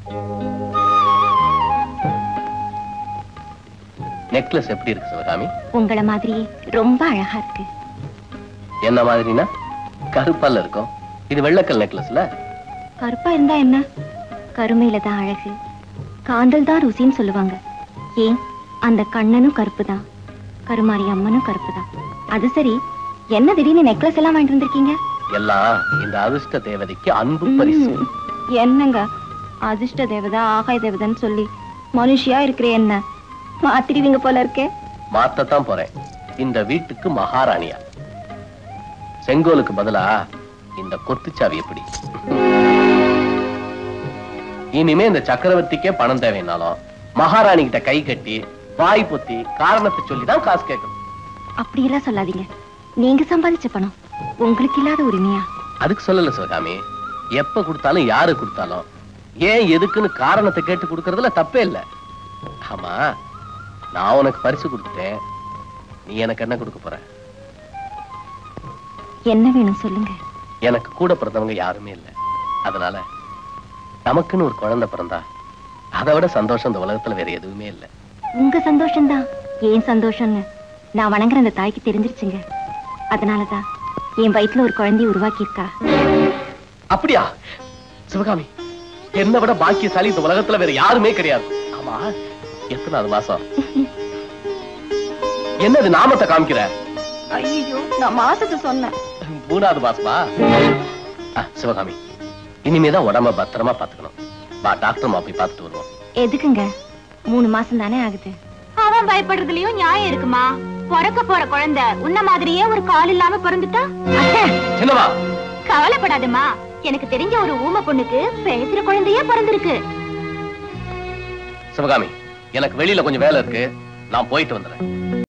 necklace எப்படி இருக்கு சிவகாமி உங்கள மாதிரியே ரொம்ப அழகா இருக்கு என்ன மாதிரினா கருப்பல்ல இருக்கும் இது வெள்ளக்கல் நெக்லஸ்ல கருப்பா இருந்தா என்ன கருமையில தான் அழகு காந்தல் தான் ருசின்னு சொல்லுவாங்க ஏன் அந்த கண்ணனும் கருப்பு தான் கருமாரி அம்மனும் கருப்பு தான் அது சரி என்ன திடீர்னு நெக்லஸ் எல்லாம் வாங்கிட்டு வந்திருக்கீங்க எல்லாம் இந்த அதிர்ஷ்ட தேவதைக்கு அன்பு பரிசு ம், என்னங்க அதிர்ஷ்ட தேவதா ஆகாய தேவதைன்னு சொல்லி மனுஷியா இருக்கிற என்ன மாத்திடுவீங்க போல இருக்கே மாத்தத்தான் போறேன் இந்த வீட்டுக்கு மகாராணியா செங்கோலுக்கு பதிலா இந்த கொத்துச்சாவி எப்படி இனிமே இந்த சக்கரவர்த்திக்கே பணம் தேவைன்னாலும் மகாராணி கிட்ட கை கட்டி வாய் பொத்தி காரணத்தை சொல்லி தான் காசு கேட்கணும் அப்படியெல்லாம் சொல்லாதீங்க நீங்க சம்பாதிச்ச பணம் உங்களுக்கு இல்லாத உரிமையா அதுக்கு சொல்லல சிவகாமி எப்ப கொடுத்தாலும் யாரு கொடுத்தாலும் ஏன் எதுக்குன்னு காரணத்தை கேட்டு கொடுக்கறதுல தப்பே இல்ல ஆமா நான் உனக்கு பரிசு கொடுத்துட்டேன் நீ எனக்கு என்ன கொடுக்க போற என்ன வேணும் சொல்லுங்க எனக்கு கூட பிறந்தவங்க யாருமே இல்ல அதனால நமக்குன்னு ஒரு குழந்தை பிறந்தா அதை விட சந்தோஷம் இந்த உலகத்துல வேற எதுவுமே இல்ல உங்க சந்தோஷம்தான் ஏன் சந்தோஷம்னு நான் வணங்குற அந்த தாய்க்கு தெரிஞ்சிருச்சுங்க அதனாலதான் என் வயித்துல ஒரு குழந்தைய உருவாக்கியிருக்கா அப்படியா சிவகாமி என்னை விட பாக்கியசாலி இந்த உலகத்துல வேற யாருமே கிடையாது ஆமா எத்தனாவது மாசம் என்னது நாமத்தை காமிக்கிற ஐயோ நான் மாசத்தை சொன்னேன் மூணாவது மாசமா ஆ, சிவகாமி இனிமேதான் உடம்ப பத்திரமா பாத்துக்கணும் வா டாக்டர் மா போய் பார்த்துட்டு வருவோம் எதுக்குங்க மூணு மாசம் தானே ஆகுது அவன் பயப்படுறதுலயும் நியாயம் இருக்குமா பிறக்க போற குழந்தை உன்ன மாதிரியே ஒரு கால் இல்லாம பிறந்துட்டா சின்னவா கவலைப்படாதம்மா எனக்கு தெரிஞ்ச ஒரு ஊமை பொண்ணுக்கு பேசுற குழந்தையே பிறந்திருக்கு சிவகாமி எனக்கு வெளியில கொஞ்சம் வேலை இருக்கு நான் போயிட்டு வந்துடுறேன்